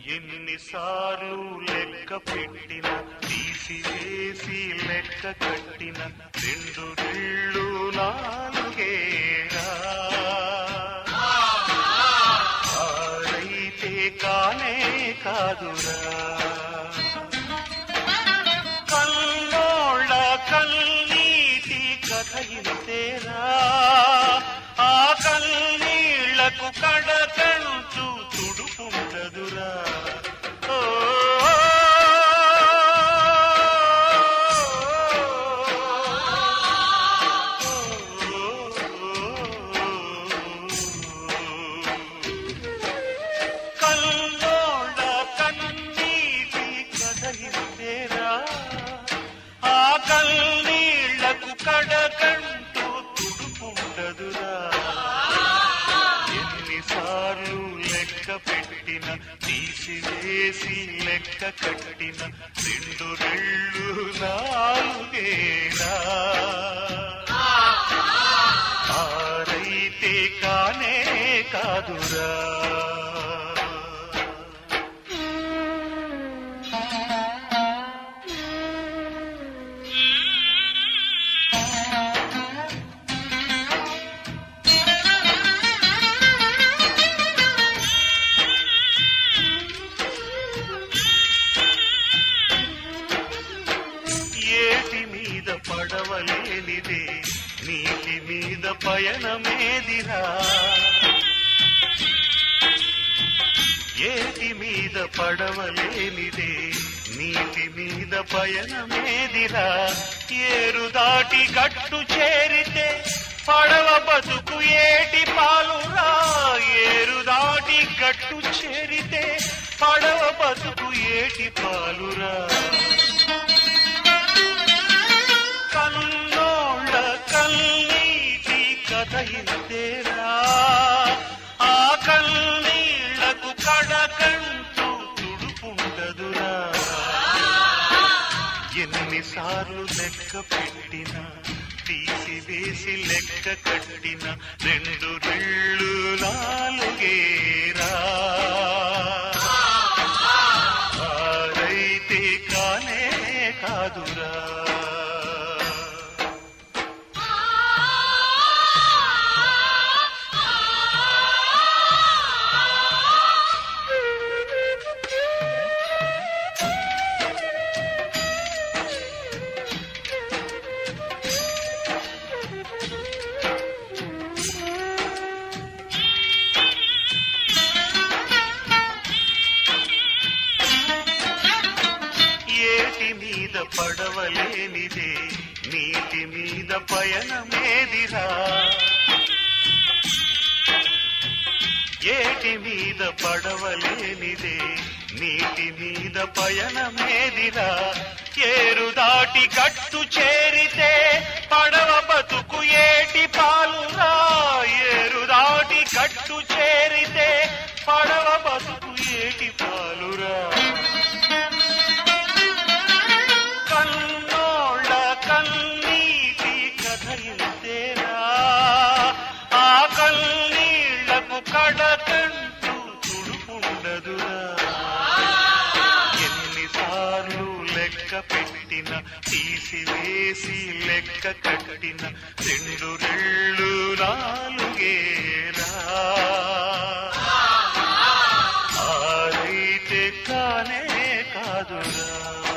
ఎన్నిసార్లు లెక్క పెట్టిన తీసివేసి లెక్క కట్టిన రెండు రెళ్ళు నాలుగేరా ఆరైతే కానే కాదురా కన్నోళ్ళ కన్నీటి కథ ఇంతేరా ఆ కన్నీళ్లకు కడకంటూ తుడుపుండదురా ఓ కన్నోళ్ళ కన్నీటి కథ ఇంతేరా ఆ కన్నీళ్లకు కడకంటూ తుడుపుండదురా ఎన్నిసార్లు లెక్క పెట్టిన తీసివేసి లెక్క కట్టిన రెండు రెళ్ళు నాలుగేనా ఆరైతే కానే కాదురా ఏటి మీద పడవలేనిదే నీటి మీద పయనమేదిరా ఏటి మీద పడవలేనిదే నీటి మీద పయనమేదిరా ఏరు దాటి గట్టు చేరితే పడవ బతుకు ఏటి పాలురా ఏరు దాటి గట్టు చేరితే పడవ బతుకు ఏటి పాలురా కన్నోళ్ళ కన్నీటి కథ ఇంతేరా ఆ కన్నీళ్లకు కడకంటూ తుడుపుండదురా ఎన్నిసార్లు లెక్క పెట్టిన తీసివేసి లెక్క కట్టిన రెండు రెళ్ళు నాలుగేరా ఆరైతే కానే కాదురా ఏటి మీద పడవలేనిదే నీటి మీద పయనమేదిరా ఏటి మీద పడవలేనిదే నీటి మీద పయనమేదిరా ఏరు దాటి గట్టు చేరితే పడవ బతుకు ఏటి పాలురా ఏరు దాటి గట్టు చేరితే పడవ బతుకు ఏటి పాలురా కన్నోళ్ళ కన్నీటి కథ ఇంతేరా ఆ కన్నీళ్లకు కడకంటూ తుడుపుండదురా ఎన్నిసార్లు లెక్క పెట్టిన తీసివేసి లెక్క కట్టిన రెండు రెళ్ళు నాలుగేరా ఆరైతే కానే కాదురా